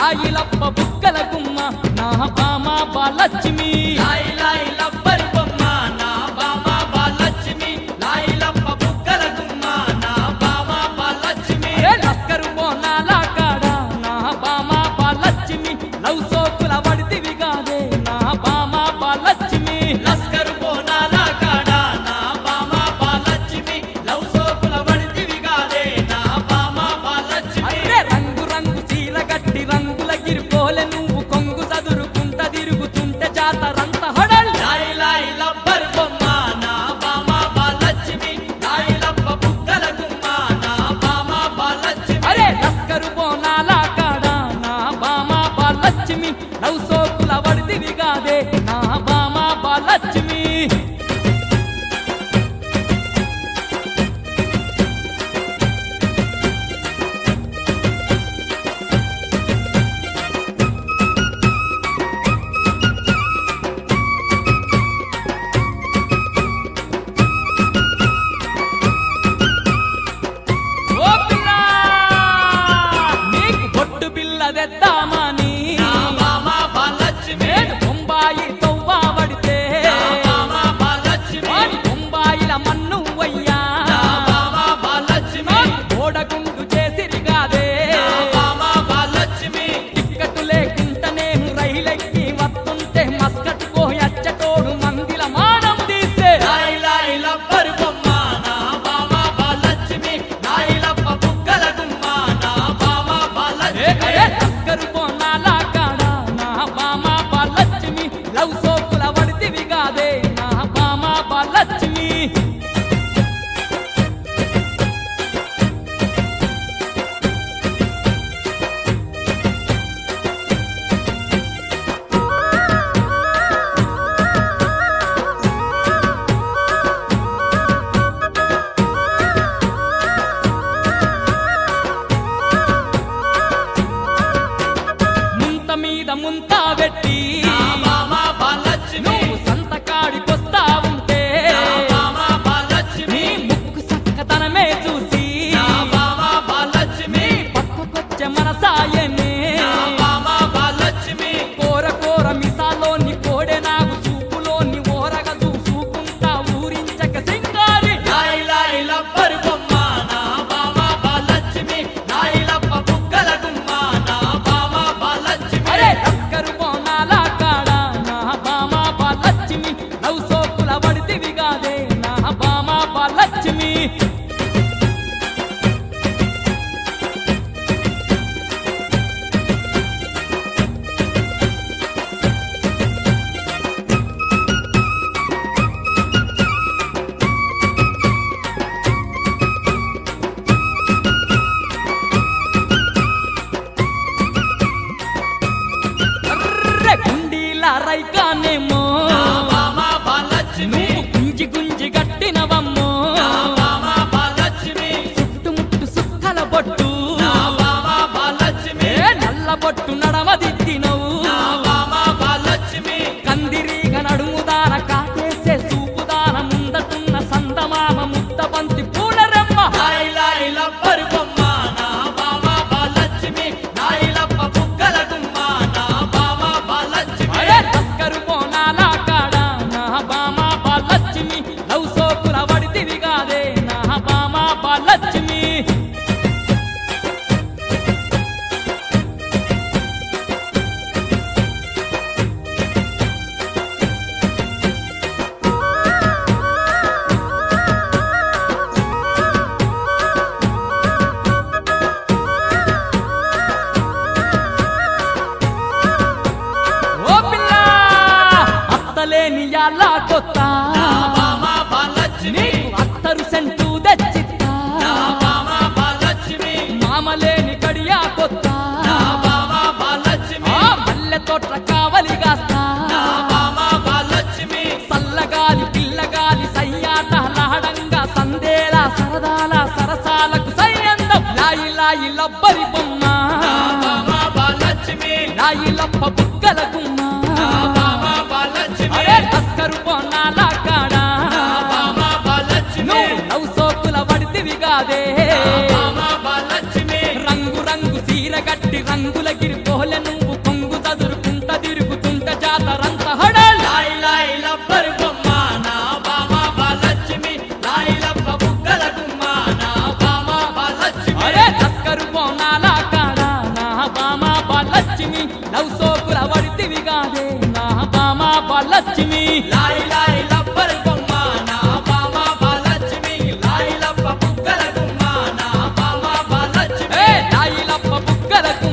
లాయిలప్ప బుక్కల గుమ్మ నా బామ బాలక్ష్మి లాయి లాయి లబ్బరి బొమ్మ నా బామ బాలక్ష్మి లాయి లప్ప బుక్కల గుమ్మ నా బామ బాలక్ష్మి ఏ లస్కరు బోనాల కాడ నా బామ బాలక్ష్మి లవ్ సోకుల వడితివి కాదే నా బామ బాలక్ష్మి లస్కరు బోనాల కాడ నా బామ బాలక్ష్మి లవ్ సోకుల వడితివి గాదే నా బామ బాలక్ష్మి అరే రంగు రంగు చీర గట్టి రంగుల గిరిపోలే నువ్వు కొంగు చదురుకుంట తిరుగుతుంటే జాతరంత హడల్ లాయి లాయి లబ్బరి బొమ్మ నా బామ బాలక్ష్మి లాయి లప్ప బుక్కల గుమ్మ నా బామ బాలక్ష్మి అరే లస్కరు బోనాల కాడ నా బామ బాలక్ష్మి లవ్ సోకుల వడితివి కాదే నా బామ బాలక్ష్మి ఓ పిల్ల నీకు బొట్టు బిల్ల తెద్దామని నా బామ బాలక్ష్మి నేను బొంబాయి తవ్వబడితే నా బామ బాలక్ష్మి వాడి బొంబాయిల మన్ను వయ్యా నా బామ బాలక్ష్మి ఓడగుండు చేసిరిగాదే నా బామ బాలక్ష్మి టిక్కటు లేకుంట నేను రైలెక్కి వస్తుంటే మస్కట్ కోయచ్చటోడు మందిల మానం తీసే లాయి లాయి లబ్బరి బొమ్మ నా బామ బాలక్ష్మి లాయి లప్ప బుక్కల గుమ్మ నా బామ బాలక్ష్మి అక్కరు పోనాల కాడ నా బామ బాలక్ష్మి లవ్ సోకుల వడితివి కాదే నా బామ బాలక్ష్మి ముంత మీద ముంత పెట్టి నా బామ బాలక్ష్మి నువ్వు సంతకాడికొస్తా ఉంటే నా బామ బాలక్ష్మి నీ ముక్కు చక్కదనమే చూసి నా బామ బాలక్ష్మి పక్కకొచ్చే మనసాయనే నా బామ బాలక్ష్మి కోర కోర మిసాలోని కోడె నాకు చూపులోని ఓరగ చూసుకుంటా ఊరించక సింగారి లాయి లాయి లబ్బరి బొమ్మ నా బామ బాలక్ష్మి లాయి లప్ప బుక్కల గుమ్మ నా బామ బాలక్ష్మి అరే అక్కరు పోనాల కాడ నా బామ బాలక్ష్మి లవ్ సోకుల వడితివి కాదే నా బామ బాలక్ష్మి అర్రె గుండీల రైకానేమో నా బామ బాలక్ష్మి నువ్వు గుంజి గుంజి గట్టినవమ్మో నా బామ బాలక్ష్మి చుట్టుముట్టు సుక్కల బొట్టు నా బామ బాలక్ష్మి ఏ నల్ల బొట్టు నడమదిద్దినవు నా బామ బాలక్ష్మి కందిరీగ నడుముదాన కాటేసే చూపుదాన ముందటున్న సందమామ ముద్ద బంతి పూల రెమ్మ లాయి లాయి లబ్బరి బొమ్మ నా బామ బాలక్ష్మి లాయి లప్ప బుక్కల గుమ్మ నా బామ బాలక్ష్మి అరే తస్కరు పోనాల కాడ నా బామ బాలక్ష్మి లవ్ సోకుల వడితివి కాదే నా బామ బాలక్ష్మి ఓ పిల్ల అత్తలేని యాలా కొత్త నా బామ బాలక్ష్మి నీకు అత్తరు సెంటు తెచ్చిత్తా నా బామ బాలక్ష్మి మామలేని కడియా కొత్త నా బామ బాలక్ష్మి ఆ మల్లె తోట కావలిగాస్తా నా బామ బాలక్ష్మి సల్లగాలి పిల్లగాలి సయ్యాట లాడంగా సందేల సరదాల సరసాలకు సైన్యందం లాయి లాయి లబ్బరి బొమ్మ నా బామ బాలక్ష్మి లాయి లప్ప బుగ్గల గుమ్మ నా బామ బాలక్ష్మి అరే తస్కరు పోనాల కాడ నా బామ బాలక్ష్మి నువ్వు లవ్ సోకుల వడితివి కాదే బామ బాలక్ష్మి రంగు రంగు సీర గట్టి రంగుల మంగళగిరి కోహె నువ్వు కొంగు చదురుకుంట తిరుగుతుంట జాతరంత హడల్ లాయి లాయి లబ్బరు బొమ్మ నా బామ బాలలక్ష్మి లాయి లబ్బ బుగ్గల గుమ్మ నా బామ బాలలక్ష్మి అరే తస్కరు పోనాల కాడ నా బామ బాలచ్మి లవ్ సోకుల వడితివి కాదే నా బామ బాలచ్మి లాయి లాయి లబ్బరు బొమ్మ నా బామ బాలలక్ష్మి లాయి లబ్బ బుగ్గల గుమ్మ నా బామ బాలలక్ష్మి ఏ లాయిలప్ప బుగ్గలకు